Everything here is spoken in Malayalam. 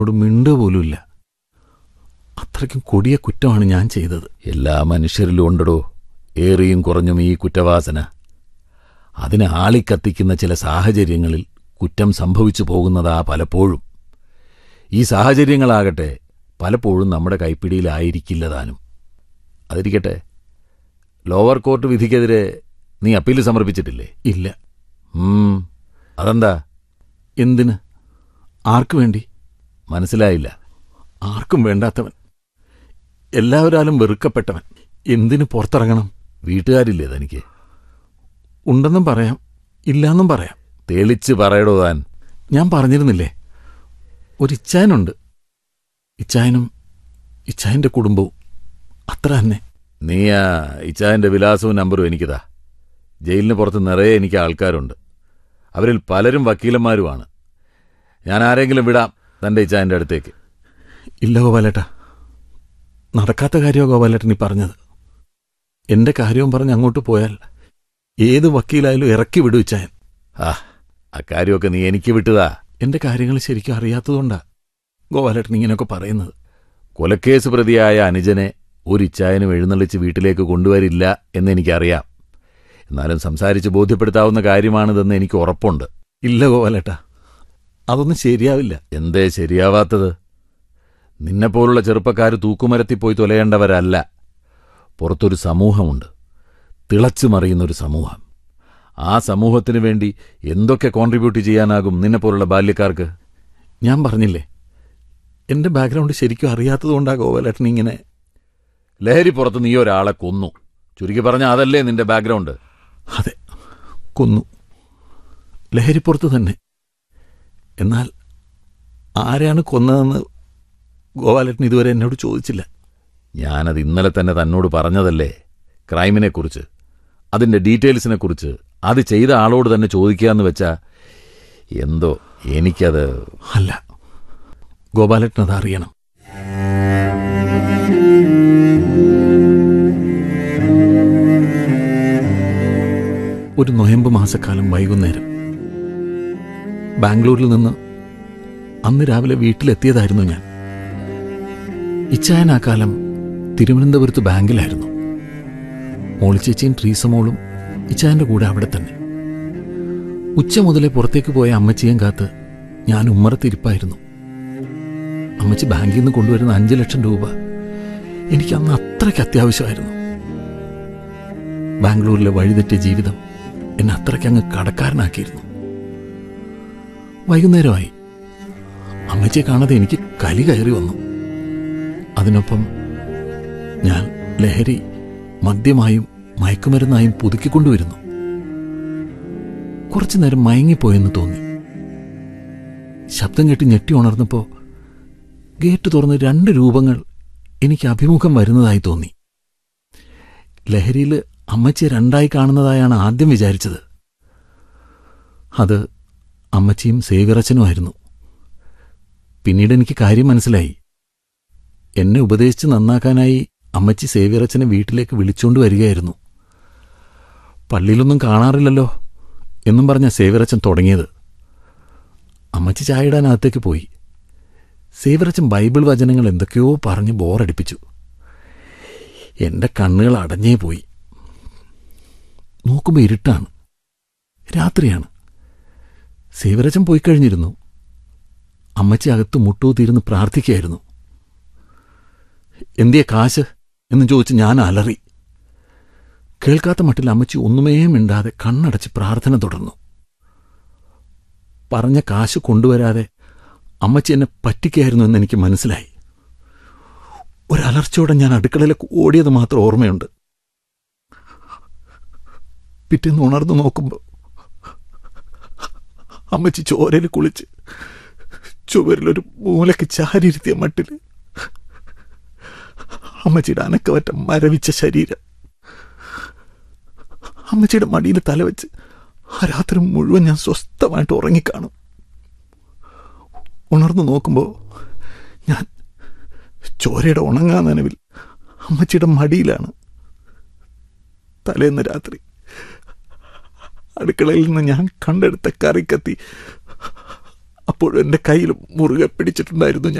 എന്നോട് മിണ്ടുക പോലുമില്ല അത്രയ്ക്കും കൊടിയ കുറ്റമാണ് ഞാൻ ചെയ്തത് എല്ലാ മനുഷ്യരിലും ഉണ്ടടോ ഏറിയും കുറഞ്ഞും ഈ കുറ്റവാസന അതിനെ ആളിക്കത്തിക്കുന്ന ചില സാഹചര്യങ്ങളിൽ കുറ്റം സംഭവിച്ചു പോകുന്നതാ പലപ്പോഴും ഈ സാഹചര്യങ്ങളാകട്ടെ പലപ്പോഴും നമ്മുടെ കൈപ്പിടിയിലായിരിക്കില്ല താനും അതിരിക്കട്ടെ ലോവർ കോർട്ട് വിധിക്കെതിരെ നീ അപ്പീൽ സമർപ്പിച്ചിട്ടില്ലേ ഇല്ല ഉം, അതെന്താ എന്തിന് ആർക്കു വേണ്ടി മനസ്സിലായില്ല ആർക്കും വേണ്ടാത്തവൻ എല്ലാവരാലും വെറുക്കപ്പെട്ടവൻ എന്തിനു പുറത്തിറങ്ങണം വീട്ടുകാരില്ലേ തനിക്ക് ഉണ്ടെന്നും പറയാം ഇല്ലാന്നും പറയാം തെളിച്ച് പറയടോ താൻ ഞാൻ പറഞ്ഞിരുന്നില്ലേ ഒരു ഇച്ചായനുണ്ട് ഇച്ചായനും ഇച്ചായന്റെ കുടുംബവും അത്ര തന്നെ നീ ആ ഇച്ചായന്റെ വിലാസവും നമ്പറും എനിക്കിതാ ജയിലിന് പുറത്ത് നിറയെ എനിക്ക് ആൾക്കാരുണ്ട് അവരിൽ പലരും വക്കീലന്മാരുമാണ് ഞാൻ ആരെങ്കിലും വിടാം തന്റെ ഇച്ചായന്റെ അടുത്തേക്ക് ഇല്ല ഗോപാലേട്ട നടക്കാത്ത കാര്യമോ ഗോപാലേട്ടൻ ഈ പറഞ്ഞത് എന്റെ കാര്യവും പറഞ്ഞ് അങ്ങോട്ട് പോയാൽ ഏത് വക്കീലായാലും ഇറക്കി വിടും ഇച്ചായൻ ആ അക്കാര്യമൊക്കെ നീ എനിക്ക് വിട്ടതാ എന്റെ കാര്യങ്ങൾ ശരിക്കും അറിയാത്തതുകൊണ്ടാ ഗോപാലേട്ടൻ ഇങ്ങനെയൊക്കെ പറയുന്നത് കൊലക്കേസ് പ്രതിയായ അനുജനെ ഒരു ഇച്ചായനും എഴുന്നള്ളിച്ച് വീട്ടിലേക്ക് കൊണ്ടുവരില്ല എന്നെനിക്കറിയാം എന്നാലും സംസാരിച്ച് ബോധ്യപ്പെടുത്താവുന്ന കാര്യമാണിതെന്ന് എനിക്ക് ഉറപ്പുണ്ട് ഇല്ല ഗോപാലേട്ട അതൊന്നും ശരിയാവില്ല എന്തേ ശരിയാവാത്തത് നിന്നെപ്പോലുള്ള ചെറുപ്പക്കാർ തൂക്കുമരത്തിൽ പോയി തൊലയേണ്ടവരല്ല പുറത്തൊരു സമൂഹമുണ്ട് തിളച്ചു മറിയുന്നൊരു സമൂഹം ആ സമൂഹത്തിന് വേണ്ടി എന്തൊക്കെ കോൺട്രിബ്യൂട്ട് ചെയ്യാനാകും നിന്നെപ്പോലുള്ള ബാല്യക്കാർക്ക് ഞാൻ പറഞ്ഞില്ലേ എന്റെ ബാക്ക്ഗ്രൗണ്ട് ശരിക്കും അറിയാത്തതുകൊണ്ടാ ഗോപാലേട്ടൻ ഇങ്ങനെ ലഹരി പുറത്ത് നീ ഒരാളെ കൊന്നു ചുരുക്കി പറഞ്ഞ അതല്ലേ നിന്റെ ബാക്ക്ഗ്രൗണ്ട് അതെ കൊന്നു ലഹരിപ്പുറത്ത് തന്നെ എന്നാൽ ആരെയാണ് കൊന്നതെന്ന് ഗോപാലേട്ടൻ ഇതുവരെ എന്നോട് ചോദിച്ചില്ല ഞാനത് ഇന്നലെ തന്നെ തന്നോട് പറഞ്ഞതല്ലേ ക്രൈമിനെക്കുറിച്ച് അതിന്റെ ഡീറ്റെയിൽസിനെക്കുറിച്ച് അത് ചെയ്ത ആളോട് തന്നെ ചോദിക്കാന്ന് വെച്ചാ എന്തോ എനിക്കത് അല്ല ഗോപാലേട്ടൻ അത് അറിയണം ഒരു നൊയമ്പ് മാസക്കാലം വൈകുന്നേരം ബാംഗ്ലൂരിൽ നിന്ന് അന്ന് രാവിലെ വീട്ടിലെത്തിയതായിരുന്നു ഞാൻ ഇച്ചായൻ ആ കാലം തിരുവനന്തപുരത്ത് ബാങ്കിലായിരുന്നു മോളിച്ചേച്ചിയും ട്രീസമോളും ഇച്ചായന്റെ കൂടെ അവിടെ തന്നെ ഉച്ച മുതലേ പുറത്തേക്ക് പോയ അമ്മച്ചിയും കാത്ത് ഞാൻ ഉമ്മറത്തിരിപ്പായിരുന്നു അമ്മച്ചി ബാങ്കിൽ നിന്ന് കൊണ്ടുവരുന്ന അഞ്ചു ലക്ഷം രൂപ എനിക്ക് അന്ന് അത്രയ്ക്ക് അത്യാവശ്യമായിരുന്നു ബാംഗ്ലൂരിലെ വഴിതെറ്റിയ ജീവിതം എന്നെ അത്രയ്ക്ക് അങ്ങ് കടക്കാരനാക്കിയിരുന്നു വൈകുന്നേരമായി അമ്മച്ചിയെ കാണാതെ എനിക്ക് കലി കയറി വന്നു അതിനൊപ്പം ഞാൻ ലഹരി മദ്യമായും മയക്കുമരുന്നായും പുതുക്കിക്കൊണ്ടുവരുന്നു കുറച്ചു നേരം മയങ്ങിപ്പോയെന്ന് തോന്നി ശബ്ദം കേട്ട് ഞെട്ടി ഉണർന്നപ്പോ ഗേറ്റ് തുറന്ന് രണ്ട് രൂപങ്ങൾ എനിക്ക് അഭിമുഖം വരുന്നതായി തോന്നി ലഹരിയിൽ അമ്മച്ചിയെ രണ്ടായി കാണുന്നതായാണ് ആദ്യം വിചാരിച്ചത് അത് അമ്മച്ചിയും സേവിറച്ചനുമായിരുന്നു പിന്നീട് എനിക്ക് കാര്യം മനസ്സിലായി എന്നെ ഉപദേശിച്ച് നന്നാക്കാനായി അമ്മച്ചി സേവിറച്ചനെ വീട്ടിലേക്ക് വിളിച്ചുകൊണ്ട് വരികയായിരുന്നു പള്ളിയിലൊന്നും കാണാറില്ലല്ലോ എന്നും പറഞ്ഞ സേവിറച്ചൻ തുടങ്ങിയത് അമ്മച്ചി ചായയിടാൻ അകത്തേക്ക് പോയി സേവിറച്ചൻ ബൈബിൾ വചനങ്ങൾ എന്തൊക്കെയോ പറഞ്ഞ് ബോറടിപ്പിച്ചു എന്റെ കണ്ണുകൾ അടഞ്ഞേ പോയി നോക്കുമ്പോൾ ഇരുട്ടാണ് രാത്രിയാണ് സേവിറച്ചൻ പോയി കഴിഞ്ഞിരുന്നു അമ്മച്ചി അകത്ത് മുട്ടൂത്തിയിരുന്ന് പ്രാർത്ഥിക്കുകയായിരുന്നു എന്തിയെ കാശ് എന്ന് ചോദിച്ച് ഞാൻ അലറി കേൾക്കാത്ത മട്ടിൽ അമ്മച്ചി ഒന്നുമേ മിണ്ടാതെ കണ്ണടച്ച് പ്രാർത്ഥന തുടർന്നു പറഞ്ഞ കാശ് കൊണ്ടുവരാതെ അമ്മച്ചി എന്നെ പറ്റിക്കായിരുന്നു എന്ന് എനിക്ക് മനസ്സിലായി ഒരലർച്ചയോടെ ഞാൻ അടുക്കളയിലേക്ക് ഓടിയത് മാത്രം ഓർമ്മയുണ്ട് പിറ്റേന്ന് ഉണർന്നു നോക്കുമ്പോൾ അമ്മച്ചി ചോരയിൽ കുളിച്ച് ചുവരിലൊരു മൂലയ്ക്ക് ചാരിയിരുത്തിയ മട്ടില് അമ്മച്ചിയുടെ അനക്കവറ്റ മരവിച്ച ശരീരം അമ്മച്ചിയുടെ മടിയിൽ തലവെച്ച് ആ രാത്രി മുഴുവൻ ഞാൻ സ്വസ്ഥമായിട്ട് ഉറങ്ങിക്കാണും ഉണർന്നു നോക്കുമ്പോൾ ഞാൻ ചോരയുടെ ഉണങ്ങാ നനവിൽ അമ്മച്ചിയുടെ മടിയിലാണ് തലേന്ന് രാത്രി അടുക്കളയിൽ നിന്ന് ഞാൻ കണ്ടെടുത്ത കറിക്കത്തി അപ്പോഴും എൻ്റെ കയ്യിൽ മുറുകെ പിടിച്ചിട്ടുണ്ടായിരുന്നു ഞാൻ